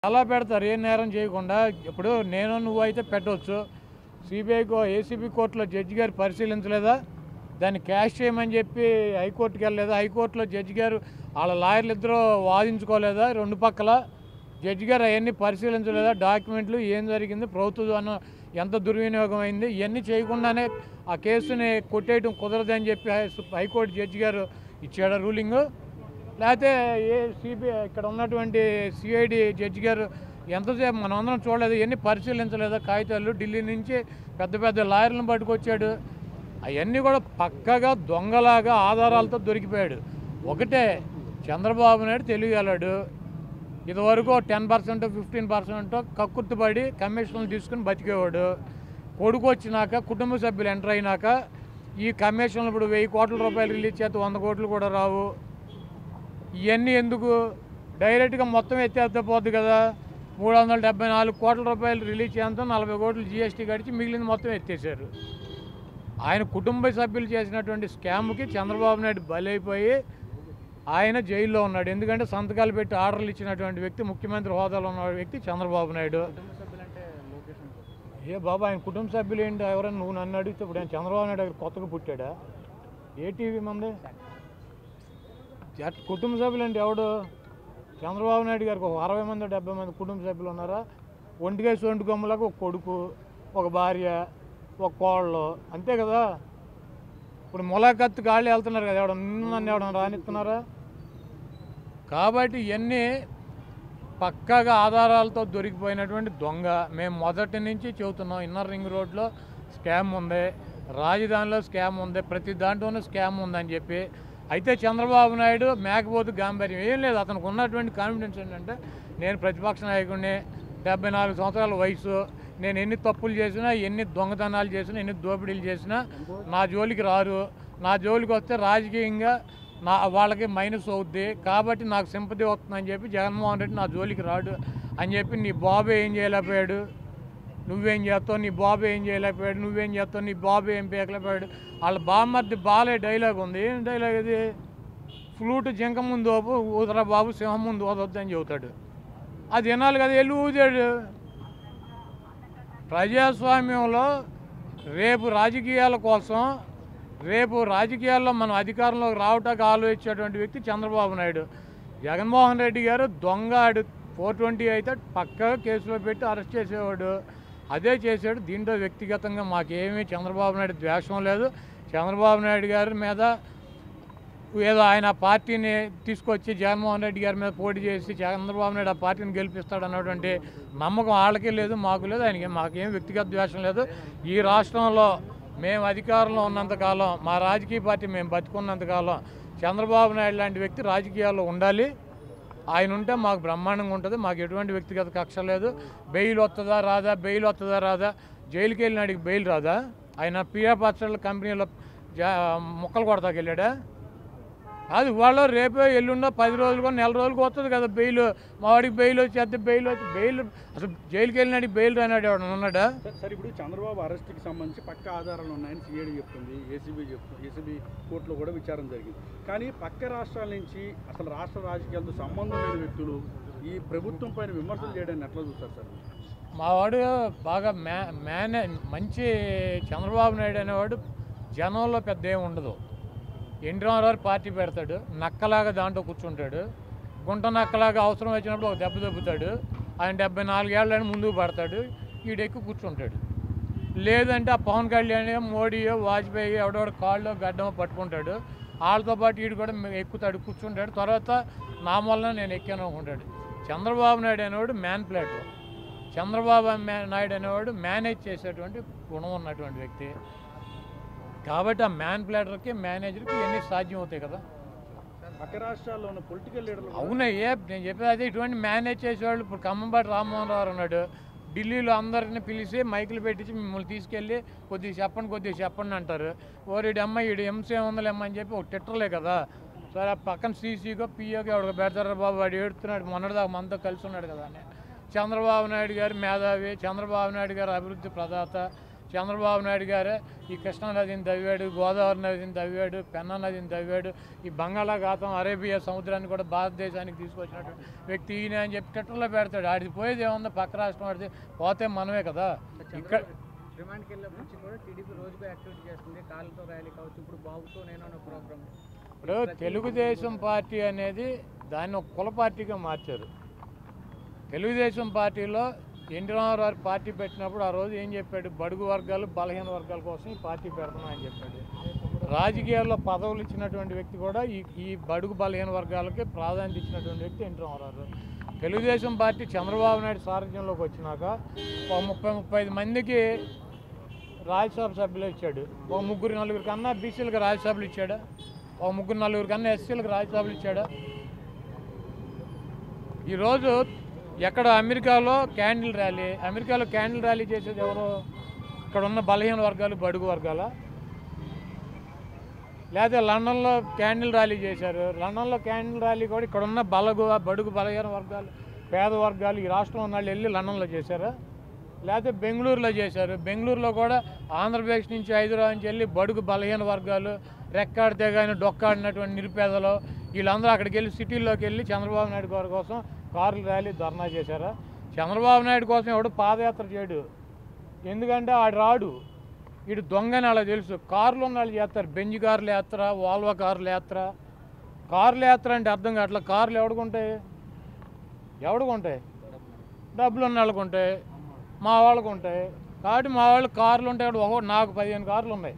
అలా పెడతారు ఏ నేరం చేయకుండా ఇప్పుడు నేను నువ్వు అయితే పెట్టవచ్చు సిబిఐకో ఏసీబీ కోర్టులో జడ్జి గారు పరిశీలించలేదా దాన్ని క్యాష్ చేయమని చెప్పి హైకోర్టుకి వెళ్ళలేదా హైకోర్టులో జడ్జి గారు వాళ్ళ లాయర్లు ఇద్దరు వాదించుకోలేదా రెండు పక్కల జడ్జి గారు అవన్నీ పరిశీలించలేదా డాక్యుమెంట్లు ఏం జరిగింది ప్రభుత్వం ఎంత దుర్వినియోగం అయింది ఇవన్నీ చేయకుండానే ఆ కేసుని కొట్టేయడం కుదరదని చెప్పి హై- హైకోర్టు జడ్జి గారు ఇచ్చాడు రూలింగ్ లేకపోతే ఏ సిబిఐ ఇక్కడ ఉన్నటువంటి సిఐడి జడ్జి గారు ఎంతసేపు మనం అందరం చూడలేదు ఎన్ని పరిశీలించలేదా కాగితాలు ఢిల్లీ నుంచి పెద్ద పెద్ద లాయర్లను పట్టుకొచ్చాడు అవన్నీ కూడా పక్కగా దొంగలాగా ఆధారాలతో దొరికిపోయాడు ఒకటే చంద్రబాబు నాయుడు తెలియగలడు ఇదివరకు టెన్ పర్సెంట్ ఫిఫ్టీన్ పర్సెంట్ కక్కుర్తిపడి కమిషన్లు తీసుకుని బతికేవాడు కొడుకు వచ్చినాక కుటుంబ సభ్యులు ఎంటర్ అయినాక ఈ కమిషన్లు ఇప్పుడు వెయ్యి కోట్ల రూపాయలు రిలీజ్ చేస్తే వంద కోట్లు కూడా రావు ఇవన్నీ ఎందుకు డైరెక్ట్గా మొత్తం ఎత్తేస్తే పోద్ది కదా మూడు వందల డెబ్బై నాలుగు కోట్ల రూపాయలు రిలీజ్ చేయంతో నలభై కోట్లు జీఎస్టీ గడిచి మిగిలింది మొత్తం ఎత్తేసారు ఆయన కుటుంబ సభ్యులు చేసినటువంటి స్కామ్కి చంద్రబాబు నాయుడు బలైపోయి ఆయన జైల్లో ఉన్నాడు ఎందుకంటే సంతకాలు పెట్టి ఆర్డర్లు ఇచ్చినటువంటి వ్యక్తి ముఖ్యమంత్రి హోదాలో ఉన్న వ్యక్తి చంద్రబాబు నాయుడు ఏ బాబా ఆయన కుటుంబ సభ్యులు ఏంటి ఎవరైనా నువ్వు నన్ను అడిగితే ఇప్పుడు ఆయన చంద్రబాబు నాయుడు దగ్గర కొత్తగా పుట్టాడా ఏ టీవీ మంది జట్ కుటుంబ సభ్యులు అంటే ఎవడు చంద్రబాబు నాయుడు గారికి ఒక అరవై మంది డెబ్బై మంది కుటుంబ సభ్యులు ఉన్నారా ఒంటికేసి ఒంటి కొమ్మలకు ఒక కొడుకు ఒక భార్య ఒక కోళ్ళు అంతే కదా ఇప్పుడు ములాఖత్తు గాళ్ళు వెళ్తున్నారు కదా ఎవడ నన్ను ఎవడ రానిస్తున్నారా కాబట్టి ఇవన్నీ పక్కాగా ఆధారాలతో దొరికిపోయినటువంటి దొంగ మేము మొదటి నుంచి చెబుతున్నాం ఇన్నర్ రింగ్ రోడ్లో స్కామ్ ఉంది రాజధానిలో స్కామ్ ఉంది ప్రతి దాంట్లోనూ స్కామ్ ఉందని చెప్పి అయితే చంద్రబాబు నాయుడు మేకపోతు గాంభీర్యం ఏం లేదు అతనికి ఉన్నటువంటి కాన్ఫిడెన్స్ ఏంటంటే నేను ప్రతిపక్ష నాయకుడిని డెబ్బై నాలుగు సంవత్సరాల వయసు నేను ఎన్ని తప్పులు చేసినా ఎన్ని దొంగతనాలు చేసినా ఎన్ని దోపిడీలు చేసినా నా జోలికి రారు నా జోలికి వస్తే రాజకీయంగా నా వాళ్ళకి మైనస్ అవుద్ది కాబట్టి నాకు సింపతి వస్తుందని చెప్పి జగన్మోహన్ రెడ్డి నా జోలికి రాడు అని చెప్పి నీ బాబు ఏం చేయలేకపోయాడు నువ్వేం చేస్తావు నీ బాబు ఏం చేయలేకపోయాడు నువ్వేం చేస్తావు నీ బాబు ఏం పీకలేకపోయాడు వాళ్ళ బామ్మర్ది బాలే డైలాగ్ ఉంది ఏం డైలాగ్ ఇది ఫ్లూట్ జింక ముందు ఓపు ఊదరా బాబు సింహం ముందు ఓదొద్దు అని చెబుతాడు అది వినాలి కదా వెళ్ళి ఊదాడు ప్రజాస్వామ్యంలో రేపు రాజకీయాల కోసం రేపు రాజకీయాల్లో మనం అధికారంలోకి రావటానికి ఆలోచించేటువంటి వ్యక్తి చంద్రబాబు నాయుడు జగన్మోహన్ రెడ్డి గారు దొంగ ఫోర్ ట్వంటీ అయితే పక్కగా కేసులో పెట్టి అరెస్ట్ చేసేవాడు అదే చేశాడు దీంట్లో వ్యక్తిగతంగా మాకేమీ చంద్రబాబు నాయుడు ద్వేషం లేదు చంద్రబాబు నాయుడు గారి మీద ఏదో ఆయన ఆ పార్టీని తీసుకొచ్చి జగన్మోహన్ రెడ్డి గారి మీద పోటీ చేసి చంద్రబాబు నాయుడు ఆ పార్టీని గెలిపిస్తాడు అన్నటువంటి నమ్మకం వాళ్ళకి లేదు మాకు లేదు ఆయనకి మాకేం వ్యక్తిగత ద్వేషం లేదు ఈ రాష్ట్రంలో మేము అధికారంలో ఉన్నంతకాలం మా రాజకీయ పార్టీ మేము బతుకున్నంతకాలం చంద్రబాబు నాయుడు లాంటి వ్యక్తి రాజకీయాల్లో ఉండాలి ఆయన ఉంటే మాకు బ్రహ్మాండంగా ఉంటుంది మాకు ఎటువంటి వ్యక్తిగత కక్ష లేదు బెయిల్ వస్తుందా రాదా బెయిల్ వస్తుందా రాదా జైలుకి వెళ్ళినాడికి బెయిల్ రాదా ఆయన పియా పచ్చళ్ళ కంపెనీలో జా ముక్కలు కొడతాకి వెళ్ళాడా అది వాళ్ళు రేపే ఎల్లుండో పది రోజులకు నెల రోజులకు వస్తుంది కదా బెయిల్ మా వాడికి బెయిల్ వచ్చి బెయిల్ వచ్చి బెయిల్ అసలు జైలుకి వెళ్ళినాడు బెయిల్ రానాడు ఎవడు ఉన్నాడా సార్ సార్ ఇప్పుడు చంద్రబాబు అరెస్ట్కి సంబంధించి పక్క ఆధారాలు ఉన్నాయని సిఐడి చెప్తుంది ఏసీబీ చెప్తుంది ఏసీబీ కోర్టులో కూడా విచారణ జరిగింది కానీ పక్క రాష్ట్రాల నుంచి అసలు రాష్ట్ర రాజకీయాలతో సంబంధం లేని వ్యక్తులు ఈ ప్రభుత్వం పైన విమర్శలు చేయడాన్ని ఎట్లా చూస్తారు సార్ మా వాడు బాగా మ్యా మేనే మంచి చంద్రబాబు నాయుడు అనేవాడు జనంలో పెద్ద ఏమి ఉండదు ఎన్టీ రామారావు పార్టీ పెడతాడు నక్కలాగా దాంట్లో కూర్చుంటాడు గుంట నక్కలాగా అవసరం వచ్చినప్పుడు ఒక దెబ్బ దెబ్బతాడు ఆయన డెబ్బై నాలుగేళ్ళని ముందుకు పడతాడు ఈడెక్కి కూర్చుంటాడు లేదంటే ఆ పవన్ కళ్యాణ్ మోడీయో వాజ్పేయి ఎవడెవడ కాళ్ళు గడ్డమో పట్టుకుంటాడు వాళ్ళతో పాటు వీడు కూడా ఎక్కుతాడు కూర్చుంటాడు తర్వాత నా వలన నేను ఎక్కాను అనుకుంటాడు చంద్రబాబు నాయుడు అనేవాడు మ్యాన్ ప్లేటర్ చంద్రబాబు మ్యా- నాయుడు అనేవాడు మేనేజ్ చేసేటువంటి గుణం ఉన్నటువంటి వ్యక్తి కాబట్టి ఆ మ్యాన్ ప్లేటర్కి మేనేజర్కి ఇవన్నీ సాధ్యం అవుతాయి కదా పక్క రాష్ట్రాల్లో ఉన్న పొలిటికల్ లీడర్లు కూడా అవునయ్యే నేను చెప్పేది అదే ఇటువంటి మేనేజ్ చేసేవాళ్ళు ఇప్పుడు ఖమ్మంపాటి రామ్మోహన్ రావు ఉన్నాడు ఢిల్లీలో అందరిని పిలిచి మైకులు పెట్టించి మిమ్మల్ని తీసుకెళ్ళి కొద్దిగా చెప్పండి కొద్దిగా చెప్పండి అంటారు ఓరిడి అమ్మ ఈడు ఎంసీ ఉందలేమ్మ అని చెప్పి ఒక తిట్టలే కదా సరే ఆ పక్కన సీసీగో పియోకి ఎవడికి పెడతారా బాబు వాడు ఏడుతున్నాడు మొన్నటిదాకా మనతో కలిసి ఉన్నాడు కదా అని చంద్రబాబు నాయుడు గారు మేధావి చంద్రబాబు నాయుడు గారు అభివృద్ధి ప్రదాత చంద్రబాబు నాయుడు గారే ఈ కృష్ణా నదిని తవ్వాడు గోదావరి నదిని తవ్వాడు పెన్నా నదిని తవ్వాడు ఈ బంగాళాఖాతం అరేబియా సముద్రాన్ని కూడా భారతదేశానికి తీసుకొచ్చినటువంటి వ్యక్తి ఈయన అని చెప్పి ట్విట్టర్లో పెడతాడు ఆడిది పోయేది ఏమన్నా పక్క రాష్ట్రం ఆడితే పోతే మనమే కదా ఇక్కడ రిమాండ్కి వెళ్ళినప్పటి నుంచి కూడా టీడీపీ రోజుగా యాక్టివిటీ చేస్తుంది కాళ్ళతో ర్యాలీ కావచ్చు ఇప్పుడు బాబుతో నేను అన్న ప్రోగ్రామ్ ఇప్పుడు తెలుగుదేశం పార్టీ అనేది దాన్ని ఒక కుల పార్టీగా మార్చారు తెలుగుదేశం పార్టీలో ఎన్టీ రామారావు పార్టీ పెట్టినప్పుడు ఆ రోజు ఏం చెప్పాడు బడుగు వర్గాలు బలహీన వర్గాల కోసం ఈ పార్టీ పెడుతున్నా అని చెప్పాడు రాజకీయాల్లో పదవులు ఇచ్చినటువంటి వ్యక్తి కూడా ఈ ఈ బడుగు బలహీన వర్గాలకి ప్రాధాన్యత ఇచ్చినటువంటి వ్యక్తి ఎన్టీ రామారావు తెలుగుదేశం పార్టీ చంద్రబాబు నాయుడు సారథ్యంలోకి వచ్చినాక ఒక ముప్పై ముప్పై ఐదు మందికి రాజ్యసభ సభ్యులు ఇచ్చాడు ఒక ముగ్గురు నలుగురు కన్నా బీసీలకు రాజ్యసభలు ఇచ్చాడా ఒక ముగ్గురు నలుగురు కన్నా ఎస్సీలకు రాజ్యసభలు ఇచ్చాడా ఈరోజు ఎక్కడ అమెరికాలో క్యాండిల్ ర్యాలీ అమెరికాలో క్యాండిల్ ర్యాలీ చేసేది ఎవరు ఇక్కడ ఉన్న బలహీన వర్గాలు బడుగు వర్గాల లేదా లండన్లో క్యాండిల్ ర్యాలీ చేశారు లండన్లో క్యాండిల్ ర్యాలీ కూడా ఇక్కడ ఉన్న బలగు బడుగు బలహీన వర్గాలు పేద వర్గాలు ఈ రాష్ట్రంలో ఉన్న వాళ్ళు వెళ్ళి లండన్లో చేశారా లేకపోతే బెంగళూరులో చేశారు బెంగళూరులో కూడా ఆంధ్రప్రదేశ్ నుంచి హైదరాబాద్ నుంచి వెళ్ళి బడుగు బలహీన వర్గాలు రెక్కాడితే కానీ డొక్కాడినటువంటి నిరుపేదలు వీళ్ళందరూ అక్కడికి వెళ్ళి సిటీల్లోకి వెళ్ళి చంద్రబాబు నాయుడు గారి కోసం కార్లు ర్యాలీ ధర్నా చేశారా చంద్రబాబు నాయుడు కోసం ఎవడు పాదయాత్ర చేయడు ఎందుకంటే ఆడు రాడు వీడు దొంగని అలా తెలుసు కార్లు ఉన్న వాళ్ళు చేస్తారు బెంజ్ కార్లు యాత్ర వాల్వా కార్లు యాత్ర కార్లు యాత్ర అంటే అర్థం కావట్లే కార్లు ఎవడుకుంటాయి ఎవడుకుంటాయి డబ్బులు ఉన్న వాళ్ళకు ఉంటాయి మా వాళ్ళకు ఉంటాయి కాబట్టి మా వాళ్ళు కార్లు ఉంటాయి కాబట్టి ఒక నాకు పదిహేను కార్లు ఉన్నాయి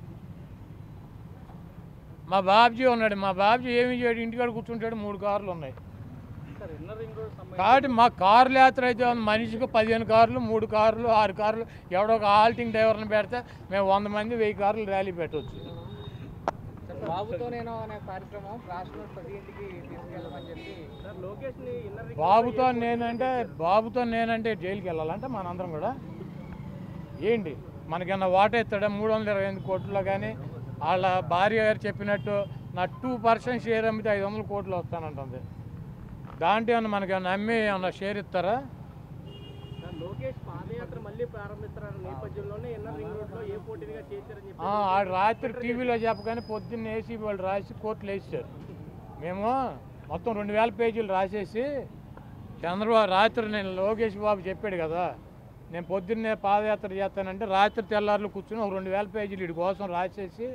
మా బాబ్జీ ఉన్నాడు మా బాబ్జీ ఏమి చేయడు ఇంటికాడ కూర్చుంటాడు మూడు కార్లు ఉన్నాయి సార్ ఇన్నర్ రింగ్ రోడ్ సంబంధించి కాబట్టి మా కార్లు యాత్ర అయితే ఉంది. మనిషికి పదిహేను కార్లు మూడు కార్లు ఆరు కార్లు ఎవడో ఒక ఆల్టింగ్ డ్రైవర్ని పెడితే మేము వంద మంది వెయ్యి కార్లు ర్యాలీ పెట్టవచ్చు సార్ బాబుతో నేను అనే కార్యక్రమం రాష్ట్రంలో ప్రతి ఇంటికి తీసుకెళ్ళమని చెప్పి సార్ లోకేష్ ని ఇన్నర్ రింగ్ బాబుతో నేనంటే బాబుతో నేనంటే జైలుకి వెళ్ళాలంటే మనందరం కూడా ఏంటి మనకన్నా వాటా ఇస్తాడా మూడు వందల ఇరవై ఎనిమిది కోట్లలో కానీ వాళ్ళ భార్య గారు చెప్పినట్టు నా టూ పర్సెంట్ షేర్ అమ్మితే ఐదు వందల కోట్లు వస్తానంటుంది దాంట్లో ఏమన్నా మనకి ఏమన్నా అమ్మి ఏమన్నా షేర్ ఇస్తారా సార్ లోకేష్ పాదయాత్ర మళ్ళీ ప్రారంభిస్తున్న నేపథ్యంలోనే ఇన్నర్ రింగ్ రోడ్ లో ఏ పోటీగా చేశారని చెప్పి ఆ, ఆడు రాత్రి టీవీలో చెప్పగానే పొద్దున్న ఏసీ వాళ్ళు రాసి కోర్టులు వేసారు మేము మొత్తం రెండు వేల పేజీలు రాసేసి చంద్రబాబు రాత్రి నేను లోకేష్ బాబు చెప్పాడు కదా నేను పొద్దున్నే పాదయాత్ర చేస్తానంటే రాత్రి తెల్లారులు కూర్చుని ఒక రెండు వేల పేజీలు వీడి కోసం రాసేసి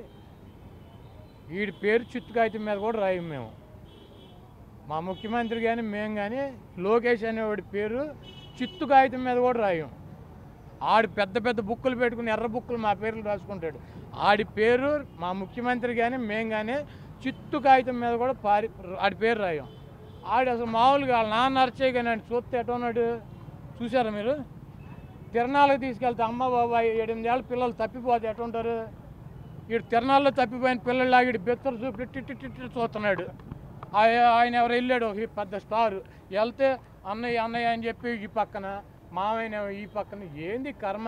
వీడి పేరు చిత్తు కాగితం మీద కూడా రాయం మేము మా ముఖ్యమంత్రి కానీ మేము కానీ లోకేష్ అనేవాడి పేరు చిత్తు కాగితం మీద కూడా రాయం ఆడు పెద్ద పెద్ద బుక్కులు పెట్టుకుని ఎర్ర బుక్కులు మా పేర్లు రాసుకుంటాడు ఆడి పేరు మా ముఖ్యమంత్రి కానీ మేము కానీ చిత్తు కాగితం మీద కూడా పారి ఆడి పేరు రాయం ఆడు అసలు మామూలుగా వాళ్ళ నాన్న అరచేయి కానీ ఆడు చూస్తే ఎట్లా ఉన్నాడు చూసారా మీరు తిరణాలకు తీసుకెళ్తే అమ్మ బాబాయ్ ఏడెనిమిదేళ్ళ పిల్లలు తప్పిపోతే ఎట్లా ఉంటారు వీడు తిరణాల్లో తప్పిపోయిన పిల్లలాగా వీడు బెత్తరు చూపి టిట్టి టిట్టి చూస్తున్నాడు ఆయ- ఆయన ఎవరు వెళ్ళాడు ఒక పెద్ద స్టార్ వెళ్తే అన్నయ్య అన్నయ్య అని చెప్పి ఈ పక్కన మామయ్య ఈ పక్కన ఏంది కర్మ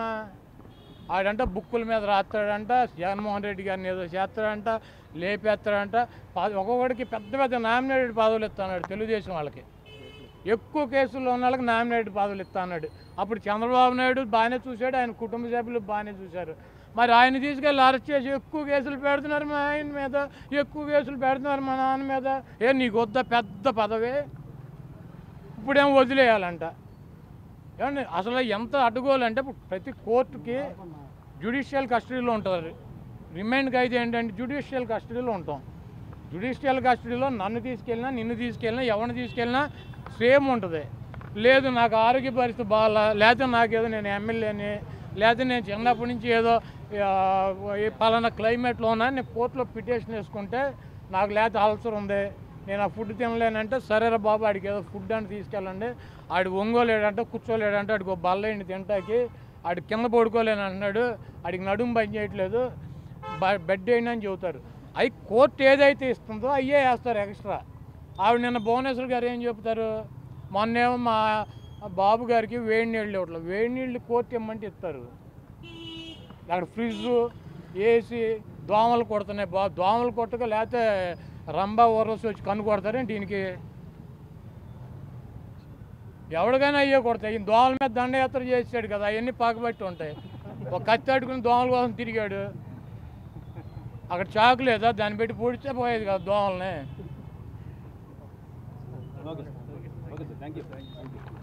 ఆడంట బుక్కుల మీద రాస్తాడంట జగన్మోహన్ రెడ్డి గారిని ఏదో చేస్తాడంట లేపేస్తాడంట పద- ఒక్కొక్కడికి పెద్ద పెద్ద నామినేటెడ్ పదవులు ఇస్తున్నాడు తెలుగుదేశం వాళ్ళకి ఎక్కువ కేసుల్లో ఉన్న వాళ్ళకి నామినేటెడ్ పదవులు ఇస్తున్నాడు అప్పుడు చంద్రబాబు నాయుడు బాగానే చూశాడు ఆయన కుటుంబ సభ్యులు బాగానే చూశారు మరి ఆయన తీసుకెళ్ళి అరెస్ట్ చేసి ఎక్కువ కేసులు పెడుతున్నారు మా ఆయన మీద ఎక్కువ కేసులు పెడుతున్నారు మా నాన్న మీద ఏ నీకు వద్ద పెద్ద పదవి ఇప్పుడేం వదిలేయాలంట ఏమండి అసలు ఎంత అడ్డుకోవాలంటే ఇప్పుడు ప్రతి కోర్టుకి జ్యుడిషియల్ కస్టడీలో ఉంటారు రిమైండ్కి అయితే ఏంటంటే జ్యుడిషియల్ కస్టడీలో ఉంటాం జ్యుడిషియల్ కస్టడీలో నన్ను తీసుకెళ్ళినా నిన్ను తీసుకెళ్ళినా ఎవరిని తీసుకెళ్ళినా సేమ్ ఉంటుంది లేదు నాకు ఆరోగ్య పరిస్థితి బాగాలా లేకపోతే నాకేదో నేను ఎమ్మెల్యేని లేకపోతే నేను చిన్నప్పటి నుంచి ఏదో ఆ, ఈ పలానా క్లైమేట్లో ఉన్నా నేను కోర్టులో పిటిషన్ వేసుకుంటే నాకు లేకపోతే అల్సర్ ఉంది నేను ఆ ఫుడ్ తినలేనంటే సరేరా బాబు ఆడికి ఏదో ఫుడ్ అని తీసుకెళ్ళండి ఆడు ఒంగోలేడంటే కూర్చోలేడంటే ఆడికి ఒక బల్లైండి తింటాకి ఆడు కింద పడుకోలేని అంటున్నాడు ఆడికి నడుము పని చేయట్లేదు బ- బెడ్ వేయండి అని చెబుతారు అవి కోర్టు ఏదైతే ఇస్తుందో అయ్యే వేస్తారు ఎక్స్ట్రా ఆవిడ నిన్న భువనేశ్వర్ గారు ఏం చెప్తారు మొన్నేమో మా బాబు గారికి వేడి నీళ్ళు ఇవ్వట్లేదు వేడి నీళ్ళు కోర్టు ఇమ్మంటే ఇస్తారు అక్కడ ఫ్రిడ్జ్ ఏసీ దోమలు కొడుతున్నాయి బా దోమలు కొట్టక లేకపోతే రంబా ఊరసి వచ్చి కన్ను కొడతారేంటి దీనికి ఎవరికైనా అయ్యే కొడతాయి ఈ దోమల మీద దండయాత్ర చేసాడు కదా అవన్నీ పాకబట్టి ఉంటాయి ఒక కత్తి అడుకుని దోమల కోసం తిరిగాడు అక్కడ చాకు లేదా దాన్ని పెట్టి పూడిస్తే పోయేది కదా దోమల్ని okay sir okay sir thank you